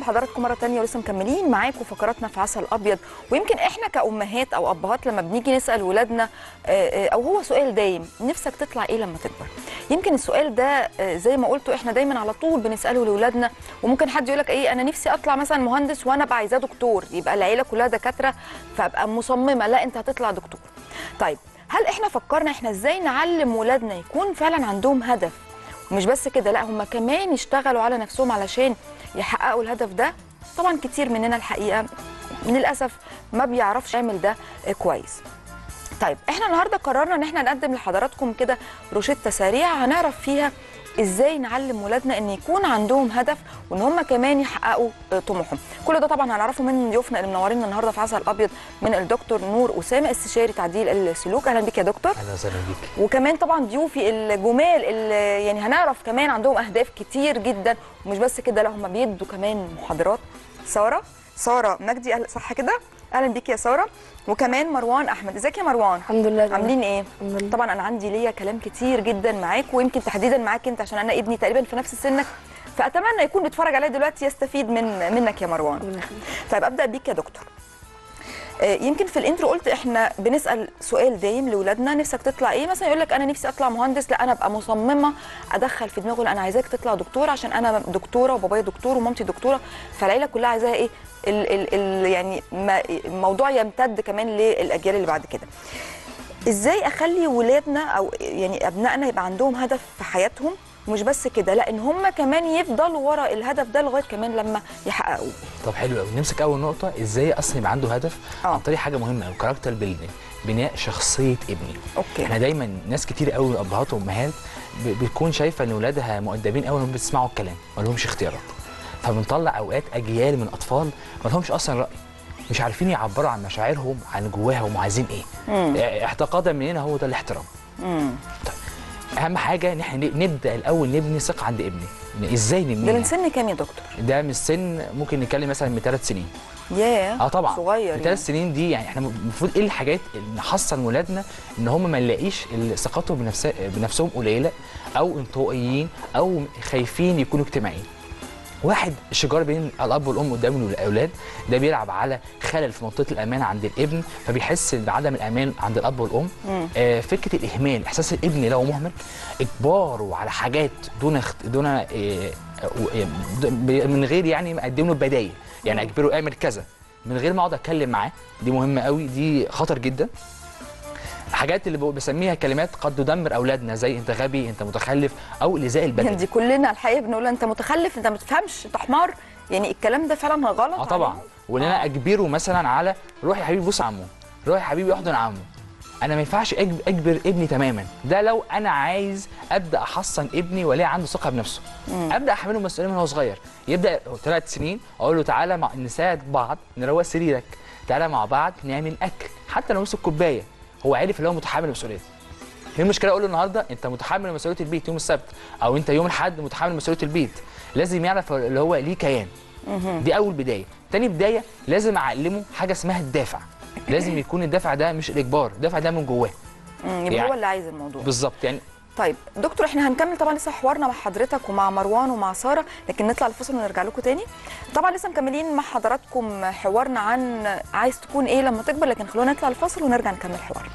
بحضراتكم مره تانية ولسه مكملين معاكم فقراتنا في عسل ابيض ويمكن احنا كامهات او ابهات لما بنيجي نسال ولادنا آه، آه، او هو سؤال دايم نفسك تطلع ايه لما تكبر يمكن السؤال ده آه، زي ما قلتوا احنا دايما على طول بنساله لاولادنا وممكن حد يقول لك ايه انا نفسي اطلع مثلا مهندس وانا ابقى عايزاه دكتور يبقى العيله كلها دكاتره فابقى مصممه لا انت هتطلع دكتور طيب هل احنا فكرنا احنا ازاي نعلم ولادنا يكون فعلا عندهم هدف ومش بس كده لا هم كمان يشتغلوا على نفسهم علشان يحققوا الهدف ده طبعا كتير مننا الحقيقه للاسف ما بيعرفش يعمل ده كويس طيب احنا النهارده قررنا ان احنا نقدم لحضراتكم كده روشته سريعه هنعرف فيها ازاي نعلم ولادنا ان يكون عندهم هدف وان هم كمان يحققوا آه، طموحهم كل ده طبعا هنعرفه من ضيوفنا اللي منورينا النهارده في عسل ابيض من الدكتور نور اسامه استشاري تعديل السلوك اهلا بك يا دكتور اهلا وسهلا بيك وكمان طبعا ضيوفي الجمال اللي يعني هنعرف كمان عندهم اهداف كتير جدا ومش بس كده لا هم بيدوا كمان محاضرات ساره ساره مجدي أهل صح كده اهلا بيك يا ساره وكمان مروان احمد ازيك يا مروان الحمد لله تمام. عاملين ايه الحمد لله. طبعا انا عندي ليا كلام كتير جدا معاك ويمكن تحديدا معاك انت عشان انا ابني تقريبا في نفس سنك فاتمنى يكون بيتفرج عليا دلوقتي يستفيد من منك يا مروان طيب ابدا بيك يا دكتور آه، يمكن في الانترو قلت احنا بنسال سؤال دايم لاولادنا نفسك تطلع ايه مثلا يقول لك انا نفسي اطلع مهندس لا انا ابقى مصممه ادخل في دماغه لا انا عايزاك تطلع دكتور عشان انا دكتوره وبابايا دكتور ومامتي دكتوره فالعيله كلها عايزاها ايه ال ال ال يعني ما الموضوع يمتد كمان للاجيال اللي بعد كده ازاي اخلي ولادنا او يعني ابنائنا يبقى عندهم هدف في حياتهم ومش بس كده لا ان هم كمان يفضلوا ورا الهدف ده لغايه كمان لما يحققوه طب حلو قوي نمسك اول نقطه ازاي اصلا يبقى عنده هدف آه. عن طريق حاجه مهمه قوي كاركتر بيلدينج بناء شخصيه ابني اوكي احنا دايما ناس كتير قوي ابهات وامهات ب- بتكون شايفه ان اولادها مؤدبين قوي انهم بيسمعوا الكلام ما لهمش اختيارات فبنطلع اوقات اجيال من اطفال ما لهمش اصلا راي مش عارفين يعبروا عن مشاعرهم عن جواهم وعايزين ايه مم. اعتقادا مننا هو ده الاحترام مم. اهم حاجه ان احنا نبدا الاول نبني ثقه عند ابني ازاي ده نبنيها من سن كام يا دكتور؟ ده من السن ممكن نتكلم مثلا من ثلاث سنين ياه اه طبعا صغير من يعني. ثلاث سنين دي يعني احنا المفروض ايه الحاجات اللي نحصن ولادنا ان هم ما نلاقيش ال- ثقتهم بنفس بنفسهم قليله او انطوائيين او خايفين يكونوا اجتماعيين واحد الشجار بين الاب والام قدام الاولاد ده بيلعب على خلل في منطقه الامان عند الابن فبيحس بعدم الامان عند الاب والام مم. آه فكره الاهمال احساس الابن لو مهمل اجباره على حاجات دون اخت... دون آه آه، ب- من غير يعني ما اقدم له بدايل يعني اجبره اعمل كذا من غير ما اقعد اتكلم معاه دي مهمه قوي دي خطر جدا حاجات اللي بقول- بسميها كلمات قد تدمر اولادنا زي انت غبي انت متخلف او الايذاء يعني البدني دي كلنا الحقيقه بنقول انت متخلف انت ما بتفهمش انت حمار يعني الكلام ده فعلا غلط اه طبعا عليهم. وان انا اجبره مثلا على روح يا حبيبي بوس عمه روح يا حبيبي احضن عمه انا ما ينفعش أجب- اجبر ابني تماما ده لو انا عايز ابدا احصن ابني والاقي عنده ثقه بنفسه ابدا احمله مسؤوليه من هو صغير يبدا ثلاث سنين اقول له تعالى مع نساعد بعض نروق سريرك تعالى مع بعض نعمل اكل حتى لو مسك كوبايه هو عارف اللي هو متحمل مسؤوليته هي المشكله اقول له النهارده انت متحمل مسؤوليه البيت يوم السبت او انت يوم الاحد متحمل مسؤوليه البيت لازم يعرف اللي هو ليه كيان دي اول بدايه تاني بدايه لازم اعلمه حاجه اسمها الدافع لازم يكون الدافع ده مش الاجبار الدافع ده من جواه مم، يبقى يعني- هو اللي عايز الموضوع بالظبط يعني طيب دكتور احنا هنكمل طبعا لسه حوارنا مع حضرتك ومع مروان ومع ساره لكن نطلع الفصل ونرجع لكم تاني طبعا لسه مكملين مع حضراتكم حوارنا عن عايز تكون ايه لما تكبر لكن خلونا نطلع الفصل ونرجع نكمل حوارنا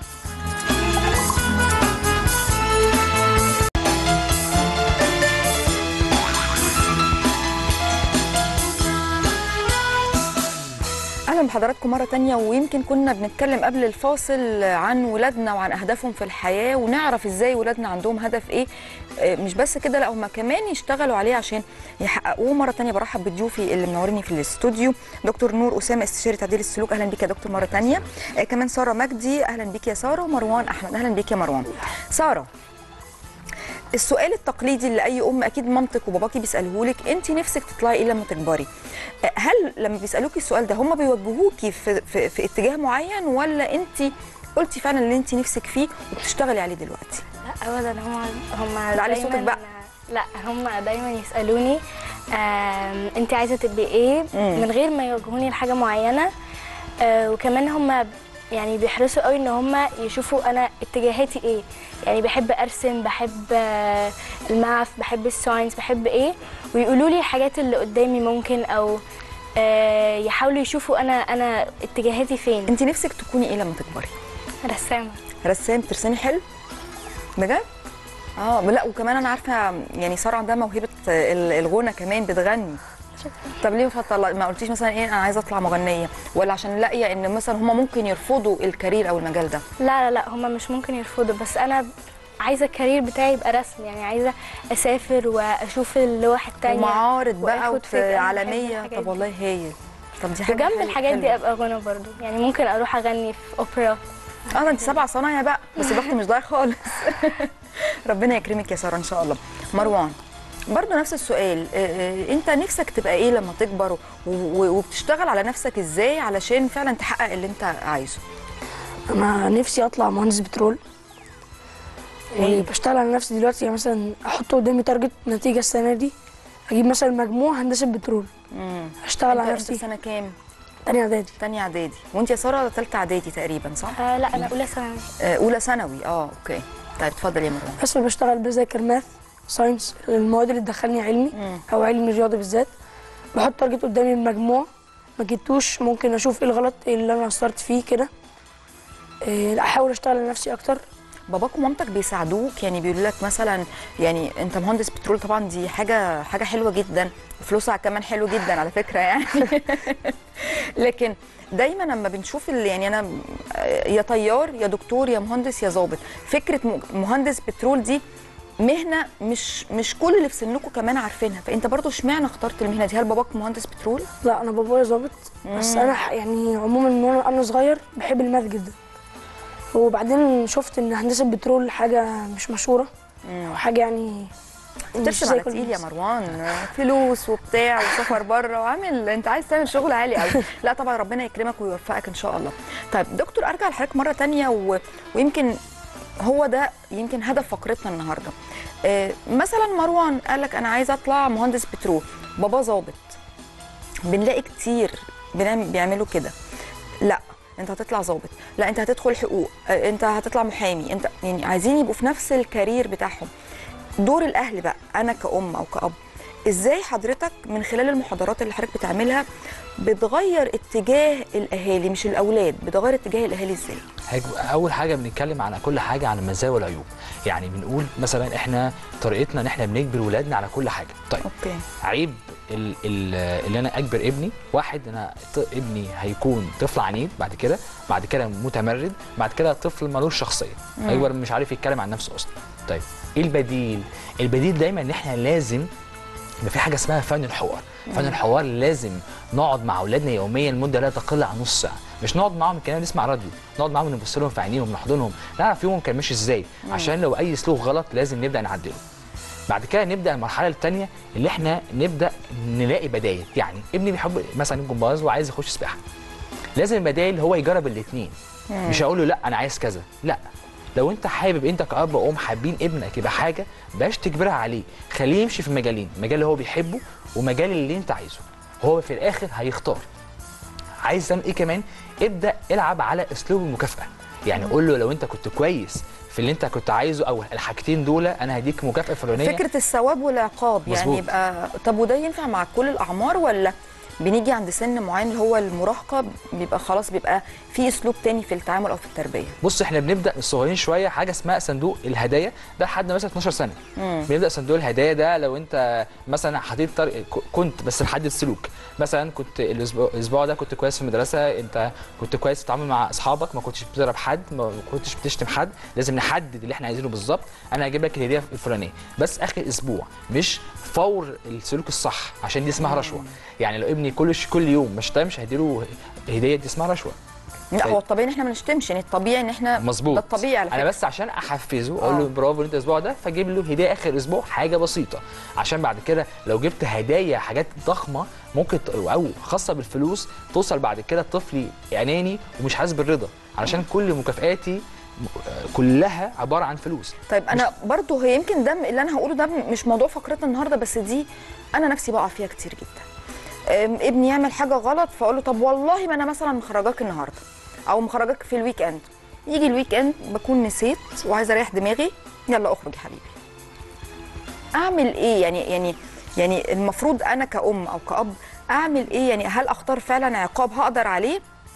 اهلا بحضراتكم مره تانية ويمكن كنا بنتكلم قبل الفاصل عن ولادنا وعن اهدافهم في الحياه ونعرف ازاي ولادنا عندهم هدف ايه آه، مش بس كده لا هم كمان يشتغلوا عليه عشان يحققوه مره تانية برحب بضيوفي اللي منوريني في الاستوديو دكتور نور اسامه استشاري تعديل السلوك اهلا بيك يا دكتور مره تانية آه، كمان ساره مجدي اهلا بيك يا ساره ومروان احمد اهلا بيك يا مروان ساره السؤال التقليدي اللي اي ام اكيد مامتك وباباكي بيسالوه لك انت نفسك تطلعي ايه لما تكبري هل لما بيسالوكي السؤال ده هم بيوجهوكي في, في, في اتجاه معين ولا انت قلتي فعلا اللي انت نفسك فيه وبتشتغلي عليه دلوقتي لا ابدا هم هم علي صوتك بقى. لا هم دايما يسالوني آم، انت عايزه تبقي ايه مم. من غير ما يوجهوني لحاجه معينه آه، وكمان هم يعني بيحرصوا قوي ان هم يشوفوا انا اتجاهاتي ايه يعني بحب ارسم بحب آه، الماث بحب الساينس بحب ايه ويقولوا لي الحاجات اللي قدامي ممكن او آه، يحاولوا يشوفوا انا انا اتجاهاتي فين انت نفسك تكوني ايه لما تكبري رسامه رسام ترسمي حلو بجد اه لا وكمان انا عارفه يعني ساره عندها موهبه ال- الغنى كمان بتغني طب ليه ما طلع- ما قلتيش مثلا ايه انا عايزه اطلع مغنيه ولا عشان لاقيه ان مثلا هم ممكن يرفضوا الكارير او المجال ده لا لا لا هما مش ممكن يرفضوا بس انا عايزه الكارير بتاعي يبقى رسم يعني عايزه اسافر واشوف اللوح التانية ومعارض بقى وآخد فكرة. أنا بحب عالميه الحاجات طب دي. والله هايل طب دي حاجه وجنب حلوة- الحاجات دي حلوة. ابقى غنى برضو يعني ممكن اروح اغني في اوبرا اه ده انت سبع صنايع بقى بس ضغط مش ضايع خالص ربنا يكرمك يا ساره ان شاء الله مروان برضه نفس السؤال آه، آه، انت نفسك تبقى ايه لما تكبر و- و- وبتشتغل على نفسك ازاي علشان فعلا تحقق اللي انت عايزه انا نفسي اطلع مهندس بترول وبشتغل على نفسي دلوقتي يعني مثلا احط قدامي تارجت نتيجه السنه دي اجيب مثلا مجموع هندسه بترول امم اشتغل انت على انت نفسي سنه كام تانية اعدادي تانية اعدادي وانت يا ساره ثالثه اعدادي تقريبا صح آه لا انا اولى ثانوي آه، اولى ثانوي اه اوكي طيب اتفضل يا مروان بس بشتغل بذاكر ماث ساينس المواد اللي تدخلني علمي مم. او علمي رياضه بالذات بحط تارجت قدامي المجموع ما جبتوش ممكن اشوف ايه الغلط ايه اللي انا قصرت فيه كده إيه، احاول اشتغل على نفسي اكتر باباك ومامتك بيساعدوك يعني بيقولوا لك مثلا يعني انت مهندس بترول طبعا دي حاجه حاجه حلوه جدا وفلوسها كمان حلو جدا على فكره يعني لكن دايما لما بنشوف ال- يعني انا يا طيار يا دكتور يا مهندس يا ظابط فكره م- مهندس بترول دي مهنه مش مش كل اللي في سنكم كمان عارفينها فانت برضو اشمعنى اخترت المهنه دي هل باباك مهندس بترول لا انا بابايا ظابط بس انا ح- يعني عموما من وانا انا صغير بحب الماث جدا وبعدين شفت ان هندسه بترول حاجه مش مشهوره او حاجه يعني مش ترسم زي على كل تقيل يا الناس. مروان فلوس وبتاع وسفر بره وعامل انت عايز تعمل شغل عالي قوي لا طبعا ربنا يكرمك ويوفقك ان شاء الله طيب دكتور ارجع لحضرتك مره تانية و... ويمكن هو ده يمكن هدف فقرتنا النهارده آه مثلا مروان قال لك انا عايز اطلع مهندس بترول بابا ظابط بنلاقي كتير بنعمل بيعملوا كده لا انت هتطلع ظابط لا انت هتدخل حقوق آه، انت هتطلع محامي انت يعني عايزين يبقوا في نفس الكارير بتاعهم دور الاهل بقى انا كأم او كأب ازاي حضرتك من خلال المحاضرات اللي حضرتك بتعملها بتغير اتجاه الاهالي مش الاولاد بتغير اتجاه الاهالي ازاي هيك- اول حاجه بنتكلم على كل حاجه عن المزايا والعيوب يعني بنقول مثلا احنا طريقتنا ان احنا بنجبر ولادنا على كل حاجه طيب اوكي عيب ال- ال- اللي انا اجبر ابني واحد انا ط- ابني هيكون طفل عنيد بعد كده بعد كده متمرد بعد كده طفل ملوش شخصيه هيكبر مش عارف يتكلم عن نفسه اصلا طيب ايه البديل البديل دايما ان احنا لازم يبقى في حاجه اسمها فن الحوار فن الحوار لازم نقعد مع اولادنا يوميا لمده لا تقل عن نص ساعه مش نقعد معاهم كاننا نسمع راديو نقعد معاهم نبص لهم في عينيهم نحضنهم نعرف يومهم كان ماشي ازاي عشان لو اي سلوك غلط لازم نبدا نعدله بعد كده نبدا المرحله الثانيه اللي احنا نبدا نلاقي بدايل يعني ابني بيحب مثلا الجمباز وعايز يخش سباحه لازم البدايل هو يجرب الاثنين مش هقول له لا انا عايز كذا لا لو انت حابب انت كاب وام حابين ابنك يبقى حاجه بلاش تجبرها عليه خليه يمشي في مجالين مجال اللي هو بيحبه ومجال اللي انت عايزه هو في الاخر هيختار عايز تعمل ايه كمان ابدا العب على اسلوب المكافاه يعني قول له لو انت كنت كويس في اللي انت كنت عايزه او الحاجتين دول انا هديك مكافاه فلانيه فكره الثواب والعقاب يعني مظبوط. يبقى طب وده ينفع مع كل الاعمار ولا بنيجي عند سن معين اللي هو المراهقه بيبقى خلاص بيبقى في اسلوب تاني في التعامل او في التربيه بص احنا بنبدا الصغيرين شويه حاجه اسمها صندوق الهدايا ده لحد مثلا 12 سنه مم. بنبدا صندوق الهدايا ده لو انت مثلا حطيت طريق ك- كنت بس محدد سلوك مثلا كنت الاسبوع الاسبوع ده كنت كويس في المدرسه انت كنت كويس في التعامل مع اصحابك ما كنتش بتضرب حد ما كنتش بتشتم حد لازم نحدد اللي احنا عايزينه بالظبط انا هجيب لك الهديه الفلانيه بس اخر اسبوع مش فور السلوك الصح عشان دي اسمها رشوه يعني لو ابني كل ش- كل يوم ما شتمش هديله هديه دي اسمها رشوه لا طيب. هو الطبيعي ان احنا ما نشتمش يعني الطبيعي ان احنا مظبوط ده الطبيعي على انا فكره بس عشان احفزه اقول له آه. برافو انت الاسبوع ده فاجيب له هديه اخر اسبوع حاجه بسيطه عشان بعد كده لو جبت هدايا حاجات ضخمه ممكن ت- او خاصه بالفلوس توصل بعد كده الطفل اناني ومش حاسس بالرضا علشان كل مكافئاتي م- كلها عباره عن فلوس طيب انا برضو هي يمكن ده اللي انا هقوله ده مش موضوع فقرتنا النهارده بس دي انا نفسي بقع فيها كتير جدا أم، ابني يعمل حاجه غلط فاقول له طب والله ما انا مثلا مخرجاك النهارده او مخرجاك في الويك اند يجي الويك اند بكون نسيت وعايزه اريح دماغي يلا اخرج يا حبيبي اعمل ايه يعني يعني يعني المفروض انا كأم او كأب اعمل ايه يعني هل اختار فعلا عقاب هقدر عليه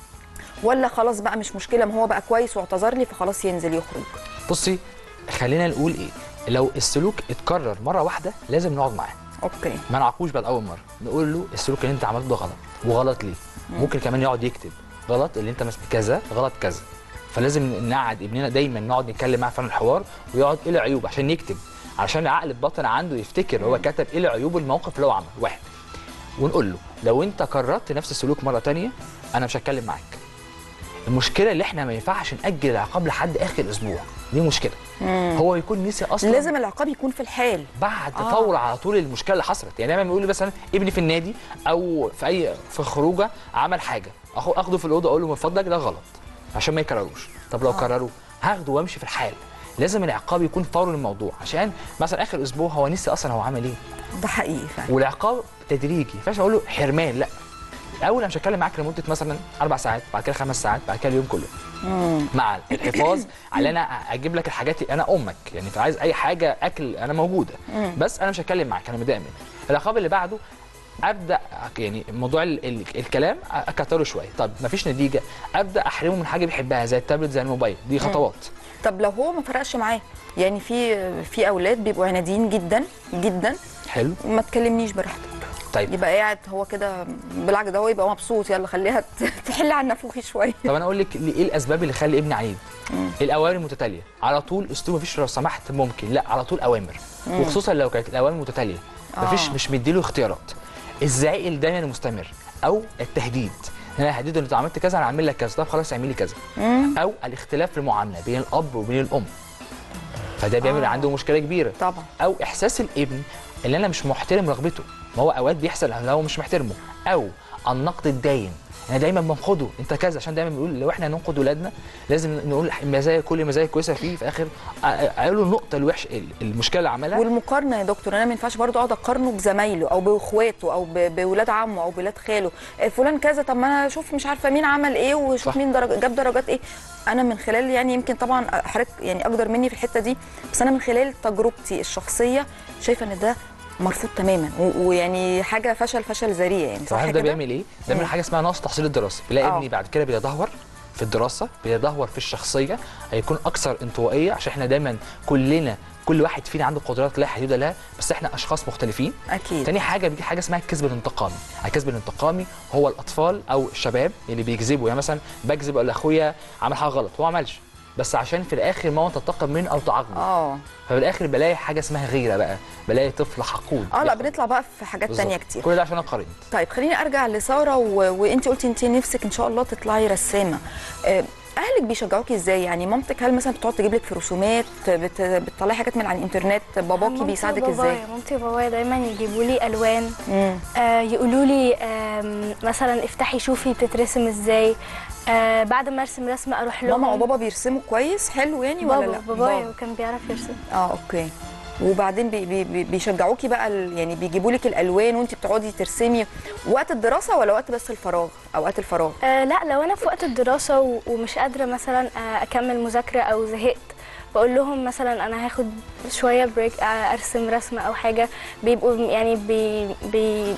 ولا خلاص بقى مش مشكله ما هو بقى كويس واعتذر لي فخلاص ينزل يخرج بصي خلينا نقول ايه لو السلوك اتكرر مره واحده لازم نقعد معاه اوكي ما نعاقبوش بعد اول مره نقول له السلوك اللي انت عملته ده غلط وغلط ليه ممكن كمان يقعد يكتب غلط اللي انت مس- كذا غلط كذا فلازم نقعد ابننا دايما نقعد نتكلم معاه في الحوار ويقعد ايه العيوب عشان يكتب علشان العقل الباطن عنده يفتكر هو كتب ايه العيوب الموقف اللي هو عمله واحد ونقول له لو انت كررت نفس السلوك مره تانية انا مش هتكلم معاك المشكله اللي احنا ما ينفعش ناجل العقاب لحد اخر اسبوع دي مشكله هو يكون نسي اصلا لازم العقاب يكون في الحال بعد آه. آه. فور على طول المشكله اللي حصلت يعني دايما بيقول لي مثلا ابني في النادي او في اي في خروجه عمل حاجه اخو اخده في الاوضه اقول له من فضلك ده غلط عشان ما يكرروش طب لو آه. كرروا هاخده وامشي في الحال لازم العقاب يكون فور الموضوع عشان مثلا اخر اسبوع هو نسي اصلا هو عمل ايه ده حقيقي فعلا والعقاب تدريجي ما ينفعش اقول له حرمان لا اول انا مش هتكلم معاك لمده مثلا اربع ساعات بعد كده خمس ساعات بعد كده اليوم كله مع الحفاظ على انا اجيب لك الحاجات انا امك يعني انت عايز اي حاجه اكل انا موجوده بس انا مش هتكلم معاك انا متضايق منك العقاب اللي بعده ابدا يعني موضوع ال ال الكلام اكتره شويه طب مفيش نتيجه ابدا احرمه من حاجه بيحبها زي التابلت زي الموبايل دي خطوات طب لو هو ما فرقش معاه يعني في في اولاد بيبقوا عناديين جدا جدا حلو ما تكلمنيش براحتك طيب يبقى قاعد هو كده بالعكس ده هو يبقى مبسوط يلا خليها ت- تحل عن نفوخي شويه طب انا اقول لك ايه الاسباب اللي خلي ابني عنيد الاوامر المتتاليه على طول اسلوب مفيش لو سمحت ممكن لا على طول اوامر وخصوصا لو كانت الاوامر متتاليه مفيش آه. مش مديله اختيارات الزعيق الدايما المستمر او التهديد ان انا هديده انت عملت كذا انا هعمل لك كذا طب خلاص اعمل لي كذا او الاختلاف في المعامله بين الاب وبين الام فده بيعمل آه. عنده مشكله كبيره طبعا او احساس الابن اللي انا مش محترم رغبته ما هو اوقات بيحصل لو هو مش محترمه او النقد الدايم انا دايما بنقده انت كذا عشان دايما بنقول لو احنا ننقد ولادنا لازم نقول مزايا كل مزايا كويسه فيه في اخر قالوا النقطه الوحشه المشكله اللي عملها والمقارنه يا دكتور انا ما ينفعش برضو اقعد اقارنه بزمايله او باخواته او ب- بولاد عمه او بولاد خاله آه، فلان كذا طب ما انا اشوف مش عارفه مين عمل ايه وشوف صح. مين درج... جاب درجات ايه انا من خلال يعني يمكن طبعا حضرتك يعني اقدر مني في الحته دي بس انا من خلال تجربتي الشخصيه شايفه ان ده مرفوض تماما و- ويعني حاجه فشل فشل ذريع يعني صح عارف ده كده؟ بيعمل ايه؟ ده بيعمل حاجه اسمها نقص تحصيل الدراسي بيلاقي آه. ابني بعد كده بيتدهور في الدراسه بيتدهور في الشخصيه هيكون اكثر انطوائيه عشان احنا دايما كلنا كل واحد فينا عنده قدرات لا حدود لها بس احنا اشخاص مختلفين اكيد تاني حاجه بيجي حاجه اسمها الكذب الانتقامي الكذب الانتقامي هو الاطفال او الشباب اللي بيكذبوا يعني مثلا بكذب اقول لاخويا عمل حاجه غلط هو ما عملش بس عشان في الاخر ماما تنتقم منه او تعاقبه اه ففي الاخر بلاقي حاجه اسمها غيره بقى بلاقي طفل حقود اه لا بياخد- بنطلع بقى في حاجات بالظبط. تانية كتير كل ده عشان انا قارنت طيب خليني ارجع لساره و... وانت قلتي انت نفسك ان شاء الله تطلعي رسامه آه، اهلك بيشجعوكي ازاي يعني مامتك هل مثلا بتقعد تجيب لك في رسومات بت... بتطلعي حاجات من على الانترنت باباكي مامتي بيساعدك وبابايا- ازاي مامتي وبابايا دايما يجيبوا لي الوان مم. آه يقولوا لي آم، مثلا افتحي شوفي بتترسم ازاي آه بعد ما ارسم رسمه اروح لهم ماما وبابا بيرسموا كويس حلو يعني ولا بابا لا بابايا كان بيعرف يرسم اه اوكي وبعدين بي بي بي- بيشجعوكي بقى ال- يعني بيجيبوا لك الالوان وانت بتقعدي ترسمي وقت الدراسه ولا وقت بس الفراغ اوقات الفراغ آه لا لو انا في وقت الدراسه و- ومش قادره مثلا آه اكمل مذاكره او زهقت بقول لهم مثلا انا هاخد شويه بريك آه ارسم رسمه او حاجه بيبقوا يعني بي بي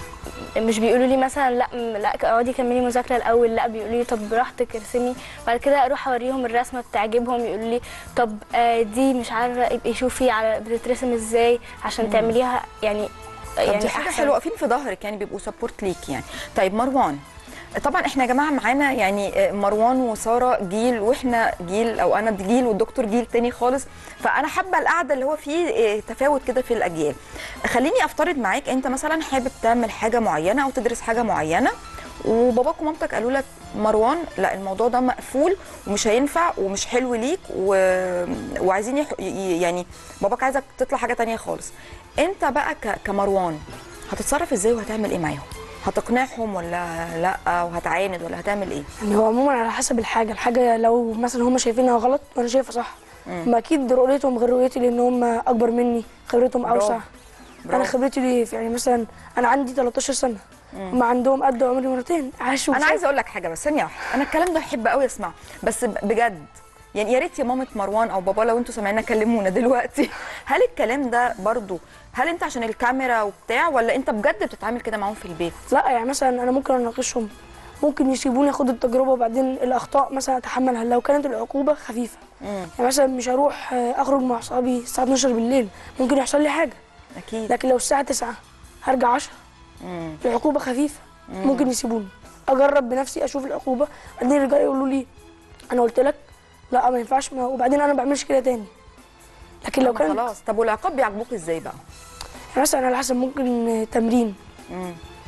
مش بيقولوا لي مثلا لا م- لا اقعدي كملي مذاكره الاول لا بيقولوا لي طب براحتك ارسمي بعد كده اروح اوريهم الرسمه بتعجبهم يقولوا لي طب آه دي مش عارفه ابقي شوفي على بتترسم ازاي عشان تعمليها يعني طب دي حاجه أحسن. حلوه واقفين في ظهرك يعني بيبقوا سبورت ليك يعني طيب مروان طبعا احنا يا جماعه معانا يعني مروان وساره جيل واحنا جيل او انا جيل والدكتور جيل تاني خالص فانا حابه القعده اللي هو فيه تفاوت كده في الاجيال خليني افترض معاك انت مثلا حابب تعمل حاجه معينه او تدرس حاجه معينه وباباك ومامتك قالوا لك مروان لا الموضوع ده مقفول ومش هينفع ومش حلو ليك و... وعايزين يح... ي- يعني باباك عايزك تطلع حاجه تانية خالص انت بقى ك... كمروان هتتصرف ازاي وهتعمل ايه معاهم هتقنعهم ولا لا وهتعاند ولا هتعمل ايه يعني هو عموما على حسب الحاجه الحاجه لو مثلا هم شايفينها غلط وانا شايفها صح ما اكيد رؤيتهم غير رؤيتي لان هم اكبر مني خبرتهم برافو. اوسع برافو. انا خبرتي دي في- يعني مثلا انا عندي 13 سنه هم عندهم قد عمري مرتين عاشوا انا وشافوا. عايزه اقول لك حاجه بس ثانيه واحده انا الكلام ده احب قوي اسمعه بس ب- بجد يعني يا ريت يا مامة مروان او بابا لو انتوا سامعينا كلمونا دلوقتي هل الكلام ده برضو هل انت عشان الكاميرا وبتاع ولا انت بجد بتتعامل كده معاهم في البيت لا يعني مثلا انا ممكن اناقشهم ممكن يسيبوني اخد التجربه وبعدين الاخطاء مثلا اتحملها لو كانت العقوبه خفيفه يعني مثلا مش هروح آه، اخرج مع اصحابي الساعه 12 بالليل ممكن يحصل لي حاجه اكيد لكن لو الساعه 9 هرجع 10 مم. العقوبه خفيفه ممكن يسيبوني اجرب بنفسي اشوف العقوبه بعدين يرجعوا يقولوا لي انا قلت لك لا ما ينفعش ما وبعدين انا ما بعملش كده تاني لكن لو طب كان خلاص طب والعقاب بيعاقبوك ازاي بقى يعني مثلا على حسب ممكن آه، تمرين مم.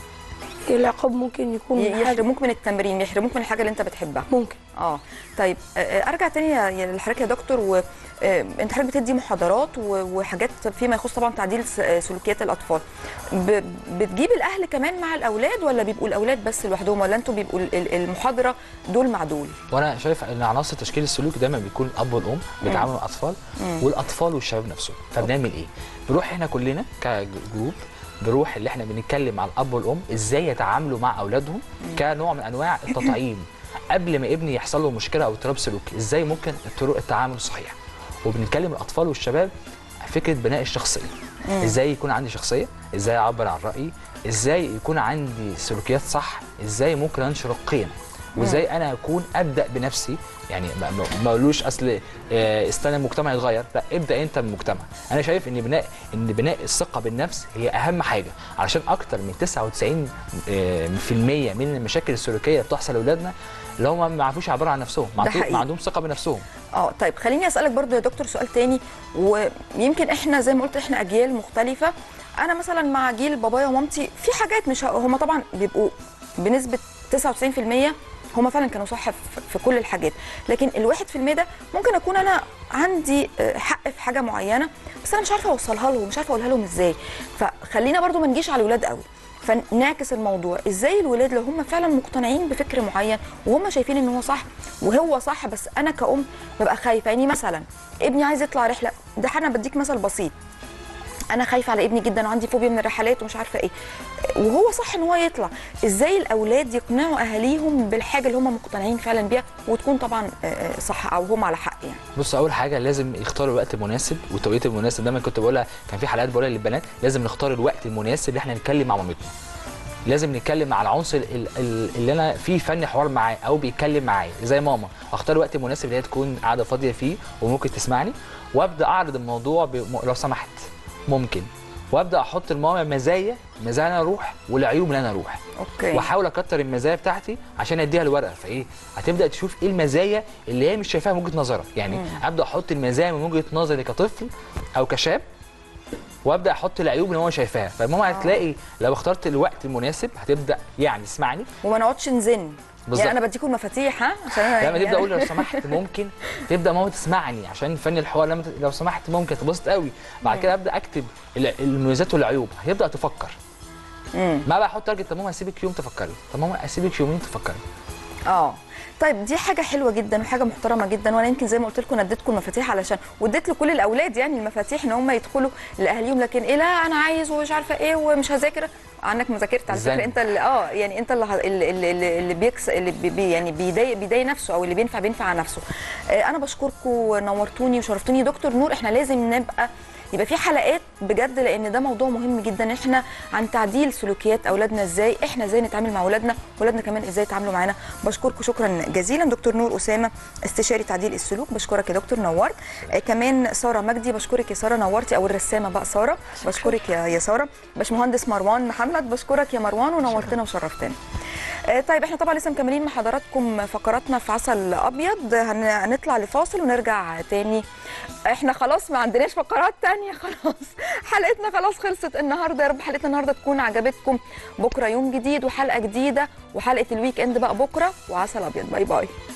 العقاب ممكن يكون ي- حاجه يحرموك من التمرين يحرموك من الحاجه اللي انت بتحبها ممكن اه طيب آه، آه، ارجع تاني يا- يا لحضرتك يا دكتور و آه، انت حضرتك بتدي محاضرات و- وحاجات فيما يخص طبعا تعديل س- آه، سلوكيات الاطفال ب- بتجيب الاهل كمان مع الاولاد ولا بيبقوا الاولاد بس لوحدهم ولا انتوا بيبقوا ال- ال- المحاضره دول مع دول وانا شايف ان عناصر تشكيل السلوك دايما بيكون الاب والام بيتعاملوا مع الاطفال والاطفال والشباب نفسهم فبنعمل ايه بنروح احنا كلنا كجروب بنروح اللي احنا بنتكلم مع الاب والام ازاي يتعاملوا مع اولادهم كنوع من انواع التطعيم قبل ما ابني يحصل له مشكله او اضطراب سلوكي ازاي ممكن طرق التعامل صحيح وبنتكلم الاطفال والشباب فكره بناء الشخصيه ازاي يكون عندي شخصيه ازاي اعبر عن رايي ازاي يكون عندي سلوكيات صح ازاي ممكن انشر القيم وازاي انا اكون ابدا بنفسي يعني ما- ما ما اقولوش اصل آه، استنى المجتمع يتغير لا ابدا انت بالمجتمع انا شايف ان بناء ان بناء الثقه بالنفس هي اهم حاجه علشان اكتر من 99 آه، في المية من المشاكل السلوكيه اللي بتحصل لاولادنا اللي هم ما عرفوش يعبروا عن نفسهم ما ده عندهم- حقيقي. ما عندهم ثقه بنفسهم اه طيب خليني اسالك برضو يا دكتور سؤال تاني ويمكن احنا زي ما قلت احنا اجيال مختلفه انا مثلا مع جيل بابايا ومامتي في حاجات مش هم طبعا بيبقوا بنسبه 99% هم فعلا كانوا صح في في كل الحاجات لكن الواحد في المية ده ممكن اكون انا عندي آه، حق في حاجه معينه بس انا مش عارفه اوصلها لهم مش عارفه اقولها لهم ازاي فخلينا برضو ما نجيش على الولاد قوي فنعكس الموضوع ازاي الولاد لو هم فعلا مقتنعين بفكر معين وهم شايفين ان هو صح وهو صح بس انا كأم ببقى خايفه يعني مثلا ابني عايز يطلع رحله ده انا بديك مثل بسيط انا خايفه على ابني جدا وعندي فوبيا من الرحلات ومش عارفه ايه وهو صح ان هو يطلع ازاي الاولاد يقنعوا اهاليهم بالحاجه اللي هم مقتنعين فعلا بيها وتكون طبعا آه، آه، صح او هم على حق يعني بص اول حاجه لازم يختاروا الوقت المناسب والتوقيت المناسب دايما كنت بقولها كان في حلقات بقولها للبنات لازم نختار الوقت المناسب اللي احنا نتكلم مع مامتنا لازم نتكلم مع العنصر ال- ال- اللي انا فيه فن حوار معاه او بيتكلم معايا زي ماما اختار وقت مناسب اللي هي تكون قاعده فاضيه فيه وممكن تسمعني وابدا اعرض الموضوع بم... لو سمحت ممكن وابدا احط لماما مزايا مزايا انا اروح والعيوب اللي انا اروح اوكي واحاول اكتر المزايا بتاعتي عشان اديها الورقه فايه هتبدا تشوف ايه المزايا اللي هي مش شايفاها من وجهه نظرها يعني ابدا احط المزايا من وجهه نظري كطفل او كشاب وابدا احط العيوب اللي هو شايفاها فماما هتلاقي لو اخترت الوقت المناسب هتبدا يعني تسمعني وما نقعدش نزن بالظبط. يعني انا بديكم المفاتيح ها عشان أنا لما يعني تبدا اقول لو سمحت ممكن تبدا ماما تسمعني عشان فن الحوار لما ت- لو سمحت ممكن تبسط قوي بعد كده ابدا اكتب ال- المميزات والعيوب هتبدا تفكر مم. ما بقى احط تارجت طب ماما هسيبك يوم تفكري طب ماما اسيبك يومين تفكري اه طيب دي حاجه حلوه جدا وحاجه محترمه جدا وانا يمكن زي ما قلت لكم أنا اديتكم المفاتيح علشان واديت لكل الاولاد يعني المفاتيح ان هم يدخلوا لاهاليهم لكن ايه لا انا عايز ومش عارفه ايه ومش هذاكر عنك ما ذاكرت على فكره زن. انت اللي اه يعني انت اللي ه- اللي, اللي, اللي, اللي بيكس اللي بي بي- يعني بيضايق بيضايق نفسه او اللي بينفع بينفع على نفسه آه انا بشكركم نورتوني وشرفتوني دكتور نور احنا لازم نبقى يبقى في حلقات بجد لان ده موضوع مهم جدا احنا عن تعديل سلوكيات اولادنا ازاي احنا ازاي نتعامل مع اولادنا واولادنا كمان ازاي يتعاملوا معانا بشكركم شكرا جزيلا دكتور نور اسامه استشاري تعديل السلوك بشكرك يا دكتور نورت آه كمان ساره مجدي بشكرك يا ساره نورتي او الرسامه بقى ساره بشكرك يا يا ساره باشمهندس مروان محمد بشكرك يا مروان ونورتنا وشرفتنا آه، طيب احنا طبعا لسه مكملين مع حضراتكم فقراتنا في عسل ابيض هن- هنطلع لفاصل ونرجع تاني احنا خلاص ما عندناش فقرات تانية خلاص حلقتنا خلاص خلصت النهارده يا رب حلقتنا النهارده تكون عجبتكم بكره يوم جديد وحلقه جديده وحلقه الويك اند بقى بكره وعسل ابيض باي باي